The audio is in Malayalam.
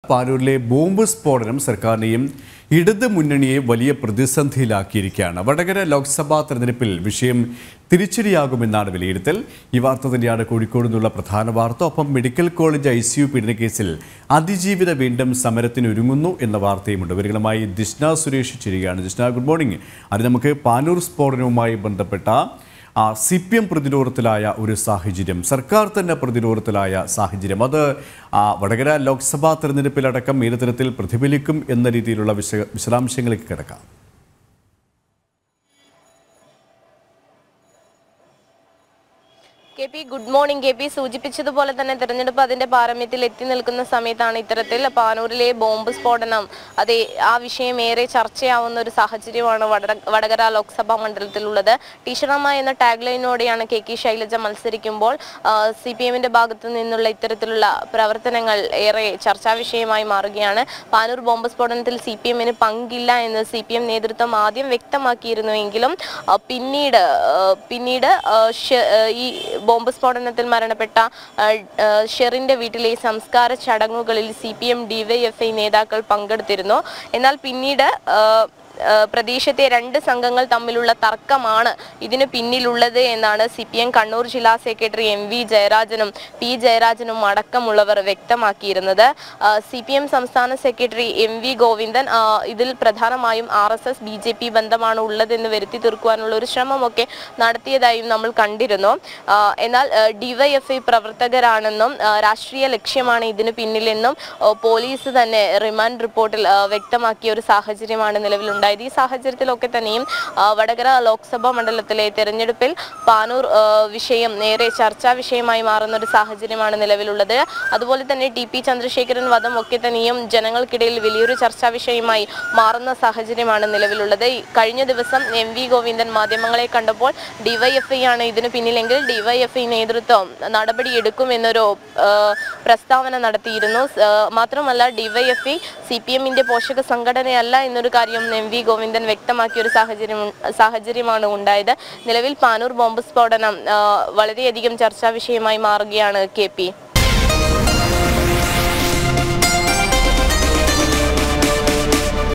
പാനൂരിലെ ബോംബ് സ്ഫോടനം സർക്കാരിനെയും ഇടത് മുന്നണിയെ വലിയ പ്രതിസന്ധിയിലാക്കിയിരിക്കുകയാണ് വടകര ലോക്സഭാ തെരഞ്ഞെടുപ്പിൽ വിഷയം തിരിച്ചടിയാകുമെന്നാണ് വിലയിരുത്തൽ ഈ വാർത്ത തന്നെയാണ് കോഴിക്കോട് നിന്നുള്ള പ്രധാന വാർത്ത ഒപ്പം medical college I C U പീഡനക്കേസിൽ അതിജീവിത വീണ്ടും സമരത്തിന് ഒരുങ്ങുന്നു എന്ന വാർത്തയുമുണ്ട് വിവരങ്ങളുമായി ദിഷ്ണ സുരേഷ് ചേരുകയാണ് ദിഷ്ണ ഗുഡ് മോർണിംഗ് അത് നമുക്ക് പാനൂർ സ്ഫോടനവുമായി ബന്ധപ്പെട്ട സി പി എം പ്രതിരോധത്തിലായ ഒരു സാഹചര്യം സർക്കാർ തന്നെ പ്രതിരോധത്തിലായ സാഹചര്യം അത് ആ, വടകര ലോക്സഭാ തെരഞ്ഞെടുപ്പിലടക്കം ഏത് തരത്തിൽ പ്രതിഫലിക്കും എന്ന രീതിയിലുള്ള വിശ വിശദാംശങ്ങളിലേക്ക് കിടക്കാം K P good morning K P സൂചിപ്പിച്ചതുപോലെ തന്നെ തെരഞ്ഞെടുപ്പ് അതിന്റെ പാരമ്യത്തിൽ എത്തി നിൽക്കുന്ന സമയത്താണ് ഇത്തരത്തിൽ പാനൂരിലെ ബോംബ് സ്ഫോടനം അത് ആ വിഷയം ഏറെ ചർച്ചയാവുന്ന ഒരു സാഹചര്യമാണ് വടര- വടകര ലോക്സഭാ മണ്ഡലത്തിലുള്ളത് ടീച്ചറമ്മ എന്ന ടാഗ് ലൈനോടെയാണ് കെ കെ ശൈലജ മത്സരിക്കുമ്പോൾ സി പി എമ്മിന്റെ ഭാഗത്തു നിന്നുള്ള ഇത്തരത്തിലുള്ള പ്രവർത്തനങ്ങൾ ഏറെ ചർച്ചാ വിഷയമായി മാറുകയാണ് പാനൂർ ബോംബ് സ്ഫോടനത്തിൽ സി പി എമ്മിന് പങ്കില്ല എന്ന് സി പി എം നേതൃത്വം ആദ്യം വ്യക്തമാക്കിയിരുന്നുവെങ്കിലും ആ, പിന്നീട് ആ, പിന്നീട് ആ, ഷെ- ആ, ഈ ബോംബ് സ്ഫോടനത്തിൽ മരണപ്പെട്ട ആ, ആ, ഷെറിന്റെ വീട്ടിലെ സംസ്കാര ചടങ്ങുകളിൽ സി പി എം ഡിവൈഎഫ്ഐ നേതാക്കൾ പങ്കെടുത്തിരുന്നു എന്നാൽ പിന്നീട് ആ, ആ, പ്രദേശത്തെ രണ്ട് സംഘങ്ങൾ തമ്മിലുള്ള തർക്കമാണ് ഇതിന് പിന്നിലുള്ളത് എന്നാണ് സി പി എം കണ്ണൂർ ജില്ലാ സെക്രട്ടറി എം വി ജയരാജനും പി ജയരാജനും അടക്കമുള്ളവർ വ്യക്തമാക്കിയിരുന്നത് സി പി എം സംസ്ഥാന സെക്രട്ടറി എം വി ഗോവിന്ദൻ ആ, ഇതിൽ പ്രധാനമായും R S S B J P ബന്ധമാണ് ഉള്ളതെന്ന് വരുത്തി തീർക്കുവാനുള്ള ഒരു ശ്രമമൊക്കെ നടത്തിയതായും നമ്മൾ കണ്ടിരുന്നു ആ, എന്നാൽ ഡിവൈഎഫ്ഐ പ്രവർത്തകരാണെന്നും ആ, രാഷ്ട്രീയ ലക്ഷ്യമാണ് ഇതിന് പിന്നിലെന്നും ആ, പോലീസ് തന്നെ റിമാൻഡ് റിപ്പോർട്ടിൽ ആ, വ്യക്തമാക്കിയ ഒരു സാഹചര്യമാണ് നിലവിലുണ്ടായത് ഈ സാഹചര്യത്തിലൊക്കെ തന്നെയും ആ, വടകര ലോക്സഭാ മണ്ഡലത്തിലെ തെരഞ്ഞെടുപ്പിൽ പാനൂർ ആ, വിഷയം നേരെ ചർച്ചാ വിഷയമായി മാറുന്ന ഒരു സാഹചര്യമാണ് നിലവിലുള്ളത് അതുപോലെ തന്നെ ടി പി ചന്ദ്രശേഖരൻ വധം ഒക്കെ തന്നെയും ജനങ്ങൾക്കിടയിൽ വലിയൊരു ചർച്ചാ വിഷയമായി മാറുന്ന സാഹചര്യമാണ് നിലവിലുള്ളത് ഈ കഴിഞ്ഞ ദിവസം എം വി ഗോവിന്ദൻ മാധ്യമങ്ങളെ കണ്ടപ്പോൾ ഡിവൈഎഫ്ഐ ആണ് ഇതിന് പിന്നിലെങ്കിൽ ഡിവൈഎഫ്ഐ നേതൃത്വം നടപടിയെടുക്കും എന്നൊരു ആ, പ്രസ്താവന നടത്തിയിരുന്നു സ്- ആ, മാത്രമല്ല ഡിവൈഎഫ്ഐ സി പി എമ്മിന്റെ പോഷക സംഘടനയല്ല എന്നൊരു കാര്യം എം വി ഗോവിന്ദൻ വ്യക്തമാക്കിയ ഒരു സാഹചര്യം സാഹചര്യമാണ് ഉണ്ടായത് നിലവിൽ പാനൂർ ബോംബ് സ്ഫോടനം ആ, വളരെയധികം ചർച്ചാ വിഷയമായി മാറുകയാണ് കെ പി